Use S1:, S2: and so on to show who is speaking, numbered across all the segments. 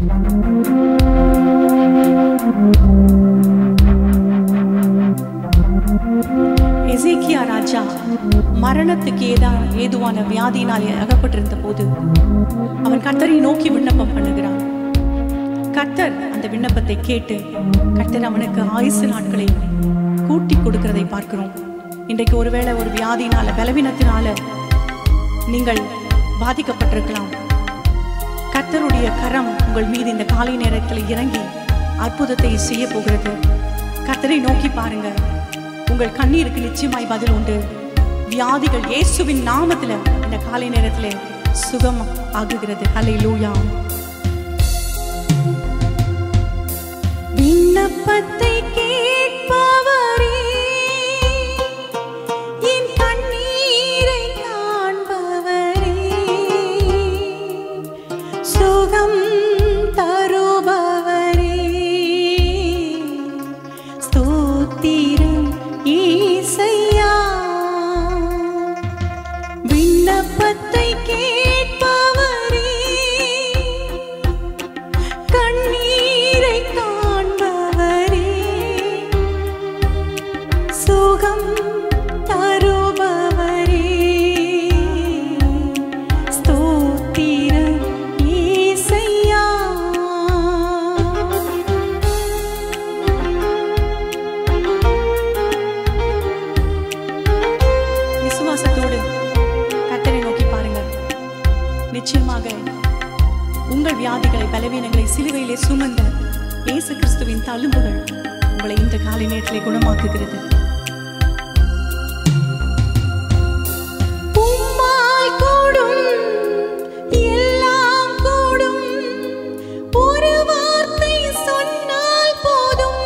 S1: எசேக்கியா ராஜா மரணத்துக்கு ஏதா ஏதுவான வியாதியினாலே அகப்பட்டிருந்த போது அவன் கர்த்தரை நோக்கி விண்ணப்பம் பண்ணுகிறான் கர்த்தர் அந்த விண்ணப்பத்தை கேட்டு கர்த்தர் அவனுக்கு ஆயுசு நாட்களை கூட்டி கொடுக்கிறதை பார்க்கிறோம் இன்றைக்கு ஒருவேளை ஒரு வியாதியினால பலவீனத்தினால நீங்கள் பாதிக்கப்பட்டிருக்கலாம் கர்த்தருடைய கரம் உங்கள் மீது இந்த காலை நேரத்தில் இறங்கி அற்புதத்தை செய்ய போகிறது கர்த்தரை நோக்கி பாருங்க உங்கள் கண்ணீருக்கு நிச்சயமாய் பதில் உண்டு வியாதிகள் இயேசுவின் நாமத்துல இந்த காலை நேரத்திலே சுகம் ஆகுகிறது ஹலை லூயா விண்ணப்பத்தை கேட்பவரே என் கண்ணீரை காண்பவரே சுகம் தருபவரே ஸ்தோத்திரம் ஈசையா விண்ணப்பத்தை கேட்பவரே கண்ணீரை காண்பவரே சுகம் தருபவரே ஸ்தோத்திரம் ஈசையா விசுவாசத்தோடு கர்த்தரை நோக்கி பாருங்க நிச்சயமாக உங்கள் வியாதிகளை பலவீனங்களை சிலுவையிலே சுமந்த இயேசு கிறிஸ்துவின் தழும்புகள் உங்களை இந்த காலை நேரத்திலே குணமாக்குகிறது உம்மால் கூடும் எல்லாம் கூடும் ஒரு வார்த்தை சொன்னால் போதும்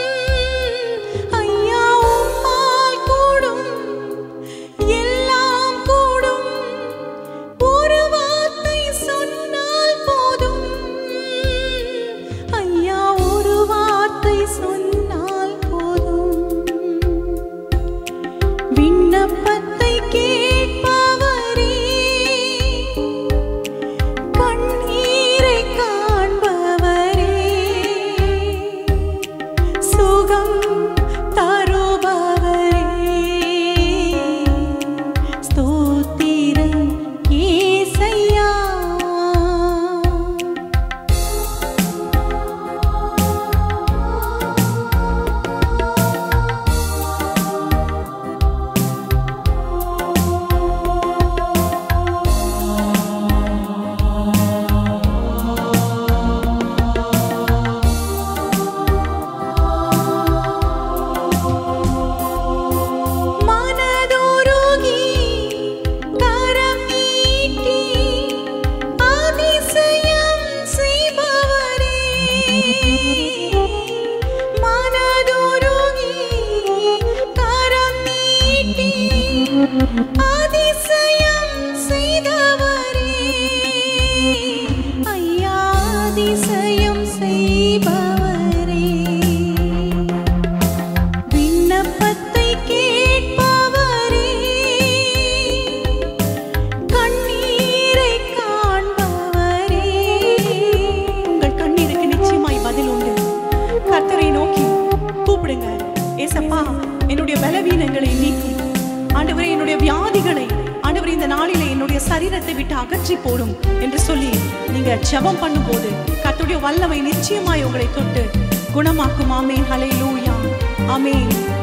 S1: ஐயா உம்மால் கூடும் எல்லாம் கூடும் ஒரு வார்த்தை சொன்னால் போதும் ஐயா ஒரு வார்த்தை சொன்னால் போதும் விண்ணப்பத்தை கேட்பவரே கண்ணீரை காண்பவரே சுகம் தருபவரே ஸ்தோத்திரம் ஏசையா மனதுருகி கரம் நீட்டி அதிசயம் செய்பவரே மனதுருகி கரம் நீட்டி அதிசயம் செய்தவரே ஐயா அதிசயம் செய்பவரே விண்ணப்பத்தை கேட்பவரே கண்ணீரை காண்பவரே உங்கள் கண்ணீருக்கு நிச்சயமாய் பதில் உண்டு கர்த்தரை நோக்கி கூப்பிடுங்க ஏசப்பா என்னுடைய பலவீனங்களை நீக்கும் ஆண்டவரே என்னுடைய வியாதிகளை ஆண்டவரே இந்த நாளிலே என்னுடைய சரீரத்தை விட்டு அகற்றி போடும் என்று சொல்லி நீங்க ஜெபம் பண்ணும்போது கர்த்தருடைய வல்லமை நிச்சயமாய் உங்களை தொட்டு குணமாக்கும் ஆமேன் ஹalleluya ஆமேன்